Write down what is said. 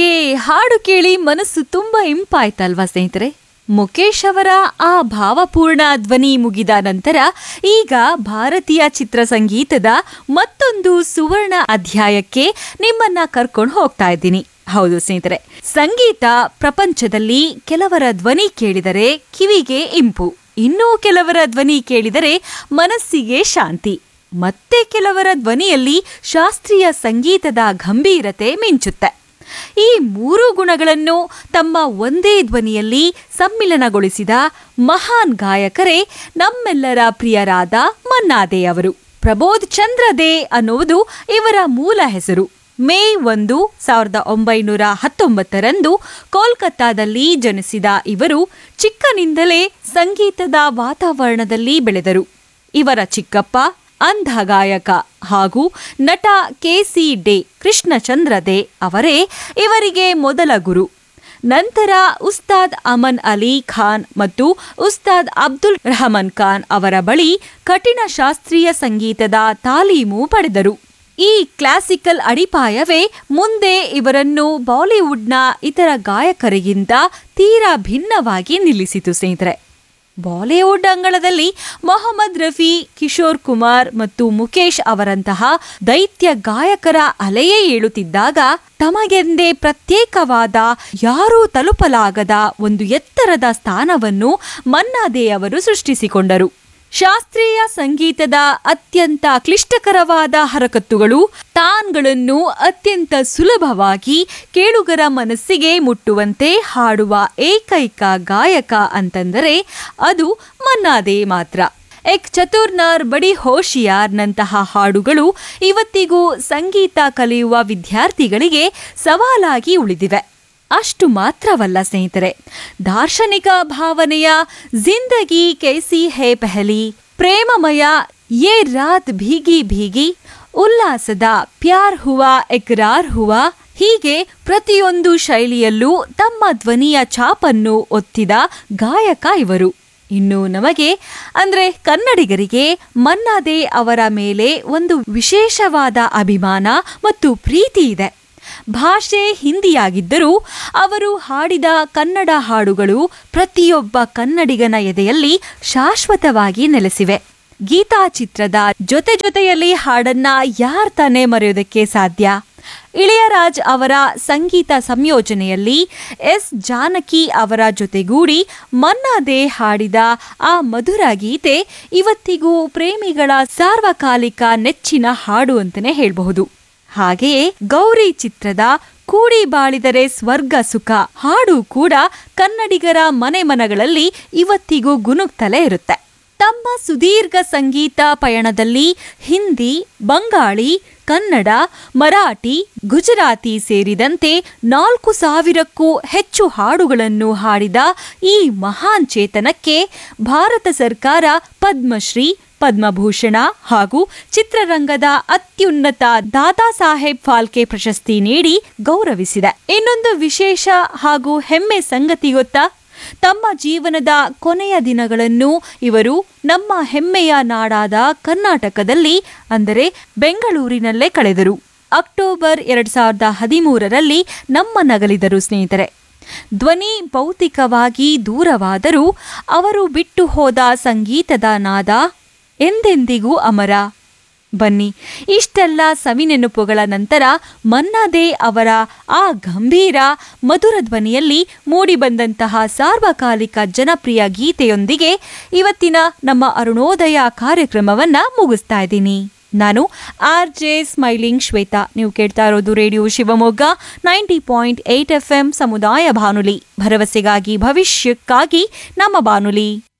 okay ಹಾಡು ಕೇಳಿ ಮನಸ್ಸು ತುಂಬಾ ಇಂಪಾಯ್ತಲ್ವಾ ಸ್ನೇಹಿತರೆ ಮುಖೇಶ್ ಅವರ ಆ ಭಾವಪೂರ್ಣ ಧ್ವನಿ ಮುಗಿದ ನಂತರ ಈಗ ಭಾರತೀಯ ಚಿತ್ರಸಂಗೀತದ ಮತ್ತೊಂದು ಸುವರ್ಣ ಅಧ್ಯಾಯಕ್ಕೆ ನಿಮ್ಮನ್ನ ಕರ್ಕೊಂಡು ಹೋಗ್ತಾ ಇದ್ದೀನಿ ಹೌದು ಸ್ನೇಹಿತರೆ ಸಂಗೀತ ಪ್ರಪಂಚದಲ್ಲಿ ಕೆಲವರ ಧ್ವನಿ ಕೇಳಿದರೆ ಕಿವಿಗೆ ಇಂಪು ಇನ್ನೂ ಕೆಲವರ ಧ್ವನಿ ಕೇಳಿದರೆ ಮನಸ್ಸಿಗೆ ಶಾಂತಿ ಮತ್ತೆ ಕೆಲವರ ಧ್ವನಿಯಲ್ಲಿ ಶಾಸ್ತ್ರೀಯ ಸಂಗೀತದ ಗಂಭೀರತೆ ಮಿಂಚುತ್ತೆ ಈ ಮೂರು ಗುಣಗಳನ್ನು ತಮ್ಮ ಒಂದೇ ಧ್ವನಿಯಲ್ಲಿ ಸಮ್ಮಿಲನಗೊಳಿಸಿದ ಮಹಾನ್ ಗಾಯಕರೇ ನಮ್ಮೆಲ್ಲರ ಪ್ರಿಯರಾದ ಮನ್ನಾದೆ ಅವರು ಪ್ರಬೋಧ್ ಚಂದ್ರ ದೇ ಅನ್ನುವುದು ಇವರ ಮೂಲ ಹೆಸರು ಮೇ ಒಂದು ಸಾವಿರದ ಒಂಬೈನೂರ ಹತ್ತೊಂಬತ್ತರಂದು ಕೋಲ್ಕತ್ತಾದಲ್ಲಿ ಜನಿಸಿದ ಇವರು ಚಿಕ್ಕನಿಂದಲೇ ಸಂಗೀತದ ವಾತಾವರಣದಲ್ಲಿ ಬೆಳೆದರು ಇವರ ಚಿಕ್ಕಪ್ಪ ಅಂಧ ಗಾಯಕ ಹಾಗೂ ನಟ ಕೆಸಿ ಡೇ ಕೃಷ್ಣಚಂದ್ರ ದೇ ಅವರೇ ಇವರಿಗೆ ಮೊದಲ ಗುರು ನಂತರ ಉಸ್ತಾದ್ ಅಮನ್ ಅಲಿ ಖಾನ್ ಮತ್ತು ಉಸ್ತಾದ್ ಅಬ್ದುಲ್ ರಹಮಾನ್ ಖಾನ್ ಅವರ ಬಳಿ ಕಠಿಣ ಶಾಸ್ತ್ರೀಯ ಸಂಗೀತದ ತಾಲೀಮು ಪಡೆದರು ಈ ಕ್ಲಾಸಿಕಲ್ ಅಡಿಪಾಯವೇ ಮುಂದೆ ಇವರನ್ನು ಬಾಲಿವುಡ್ನ ಇತರ ಗಾಯಕರಿಗಿಂತ ತೀರಾ ಭಿನ್ನವಾಗಿ ನಿಲ್ಲಿಸಿತು ಸ್ನೇಹಿತರೆ ಬಾಲಿವುಡ್ ಅಂಗಳದಲ್ಲಿ ಮೊಹಮ್ಮದ್ ರಫಿ ಕಿಶೋರ್ ಕುಮಾರ್ ಮತ್ತು ಮುಖೇಶ್ ಅವರಂತಹ ದೈತ್ಯ ಗಾಯಕರ ಅಲೆಯೇ ಏಳುತ್ತಿದ್ದಾಗ ತಮಗೆಂದೇ ಪ್ರತ್ಯೇಕವಾದ ಯಾರೂ ತಲುಪಲಾಗದ ಒಂದು ಎತ್ತರದ ಸ್ಥಾನವನ್ನು ಮನ್ನಾದೆ ಅವರು ಸೃಷ್ಟಿಸಿಕೊಂಡರು ಶಾಸ್ತ್ರೀಯ ಸಂಗೀತದ ಅತ್ಯಂತ ಕ್ಲಿಷ್ಟಕರವಾದ ಹರಕತ್ತುಗಳು ತಾನ್ಗಳನ್ನು ಅತ್ಯಂತ ಸುಲಭವಾಗಿ ಕೇಳುಗರ ಮನಸ್ಸಿಗೆ ಮುಟ್ಟುವಂತೆ ಹಾಡುವ ಏಕೈಕ ಗಾಯಕ ಅಂತಂದರೆ ಅದು ಮನ್ನಾದೆ ಮಾತ್ರ ಎಕ್ ಚತುರ್ನಾರ್ ಬಡಿ ಹೋಶಿಯಾರ್ನಂತಹ ಹಾಡುಗಳು ಇವತ್ತಿಗೂ ಸಂಗೀತ ಕಲಿಯುವ ವಿದ್ಯಾರ್ಥಿಗಳಿಗೆ ಸವಾಲಾಗಿ ಉಳಿದಿವೆ ಅಷ್ಟು ಮಾತ್ರವಲ್ಲ ಸ್ನೇಹಿತರೆ ದಾರ್ಶನಿಕ ಭಾವನೆಯ ಜಿಂದಗಿ ಕೈಸಿ ಹೇ ಪೆಹಲಿ ಪ್ರೇಮಮಯ ಯೇ ರಾತ್ ಭೀಗಿ ಭೀಗಿ ಉಲ್ಲಾಸದ ಪ್ಯಾರ್ ಹುವಾ ಎಕ್ರಾರ್ ಹುವಾ ಹೀಗೆ ಪ್ರತಿಯೊಂದು ಶೈಲಿಯಲ್ಲೂ ತಮ್ಮ ಧ್ವನಿಯ ಛಾಪನ್ನು ಒತ್ತಿದ ಗಾಯಕ ಇವರು ಇನ್ನು ನಮಗೆ ಅಂದ್ರೆ ಕನ್ನಡಿಗರಿಗೆ ಮನ್ನಾದೆ ಅವರ ಮೇಲೆ ಒಂದು ವಿಶೇಷವಾದ ಅಭಿಮಾನ ಮತ್ತು ಪ್ರೀತಿ ಇದೆ ಭಾಷೆ ಹಿಂದಿಯಾಗಿದ್ದರೂ ಅವರು ಹಾಡಿದ ಕನ್ನಡ ಹಾಡುಗಳು ಪ್ರತಿಯೊಬ್ಬ ಕನ್ನಡಿಗನ ಎದೆಯಲ್ಲಿ ಶಾಶ್ವತವಾಗಿ ನೆಲೆಸಿವೆ ಗೀತಾ ಚಿತ್ರದ ಜೊತೆ ಜೊತೆಯಲ್ಲಿ ಹಾಡನ್ನ ಯಾರ್ ತಾನೇ ಮರೆಯೋದಕ್ಕೆ ಸಾಧ್ಯ ಇಳೆಯರಾಜ್ ಅವರ ಸಂಗೀತ ಸಂಯೋಜನೆಯಲ್ಲಿ ಎಸ್ ಜಾನಕಿ ಅವರ ಜೊತೆಗೂಡಿ ಮನ್ನಾದೆ ಹಾಡಿದ ಆ ಮಧುರ ಗೀತೆ ಇವತ್ತಿಗೂ ಪ್ರೇಮಿಗಳ ಸಾರ್ವಕಾಲಿಕ ನೆಚ್ಚಿನ ಹಾಡು ಅಂತಲೇ ಹೇಳಬಹುದು ಹಾಗೆಯೇ ಗೌರಿ ಚಿತ್ರದ ಕೂಡಿ ಬಾಳಿದರೆ ಸ್ವರ್ಗ ಸುಖ ಹಾಡು ಕೂಡ ಕನ್ನಡಿಗರ ಮನೆ ಮನಗಳಲ್ಲಿ ಇವತ್ತಿಗೂ ಗುನುಗ್ತಲೇ ಇರುತ್ತೆ ತಮ್ಮ ಸುದೀರ್ಘ ಸಂಗೀತ ಪಯಣದಲ್ಲಿ ಹಿಂದಿ ಬಂಗಾಳಿ ಕನ್ನಡ ಮರಾಠಿ ಗುಜರಾತಿ ಸೇರಿದಂತೆ ನಾಲ್ಕು ಸಾವಿರಕ್ಕೂ ಹೆಚ್ಚು ಹಾಡುಗಳನ್ನು ಹಾಡಿದ ಈ ಮಹಾನ್ ಚೇತನಕ್ಕೆ ಭಾರತ ಸರ್ಕಾರ ಪದ್ಮಶ್ರೀ ಪದ್ಮಭೂಷಣ ಹಾಗೂ ಚಿತ್ರರಂಗದ ಅತ್ಯುನ್ನತ ದಾದಾ ಸಾಹೇಬ್ ಫಾಲ್ಕೆ ಪ್ರಶಸ್ತಿ ನೀಡಿ ಗೌರವಿಸಿದೆ ಇನ್ನೊಂದು ವಿಶೇಷ ಹಾಗೂ ಹೆಮ್ಮೆ ಸಂಗತಿ ಗೊತ್ತಾ ತಮ್ಮ ಜೀವನದ ಕೊನೆಯ ದಿನಗಳನ್ನು ಇವರು ನಮ್ಮ ಹೆಮ್ಮೆಯ ನಾಡಾದ ಕರ್ನಾಟಕದಲ್ಲಿ ಅಂದರೆ ಬೆಂಗಳೂರಿನಲ್ಲೇ ಕಳೆದರು ಅಕ್ಟೋಬರ್ ಎರಡ್ ಸಾವಿರದ ಹದಿಮೂರರಲ್ಲಿ ನಮ್ಮ ನಗಲಿದರು ಸ್ನೇಹಿತರೆ ಧ್ವನಿ ಭೌತಿಕವಾಗಿ ದೂರವಾದರೂ ಅವರು ಬಿಟ್ಟು ಹೋದ ಸಂಗೀತದ ನಾದ ಎಂದೆಂದಿಗೂ ಅಮರ ಬನ್ನಿ ಇಷ್ಟೆಲ್ಲ ಸವಿನೆನಪುಗಳ ನಂತರ ಮನ್ನಾದೆ ಅವರ ಆ ಗಂಭೀರ ಮಧುರ ಧ್ವನಿಯಲ್ಲಿ ಮೂಡಿಬಂದಂತಹ ಸಾರ್ವಕಾಲಿಕ ಜನಪ್ರಿಯ ಗೀತೆಯೊಂದಿಗೆ ಇವತ್ತಿನ ನಮ್ಮ ಅರುಣೋದಯ ಕಾರ್ಯಕ್ರಮವನ್ನ ಮುಗಿಸ್ತಾ ಇದ್ದೀನಿ ನಾನು ಆರ್ ಜೆ ಸ್ಮೈಲಿಂಗ್ ಶ್ವೇತಾ ನೀವು ಕೇಳ್ತಾ ಇರೋದು radio Shivamogga ninety point eight F M ಸಮುದಾಯ ಬಾನುಲಿ ಭರವಸೆಗಾಗಿ ಭವಿಷ್ಯಕ್ಕಾಗಿ ನಮ್ಮ ಬಾನುಲಿ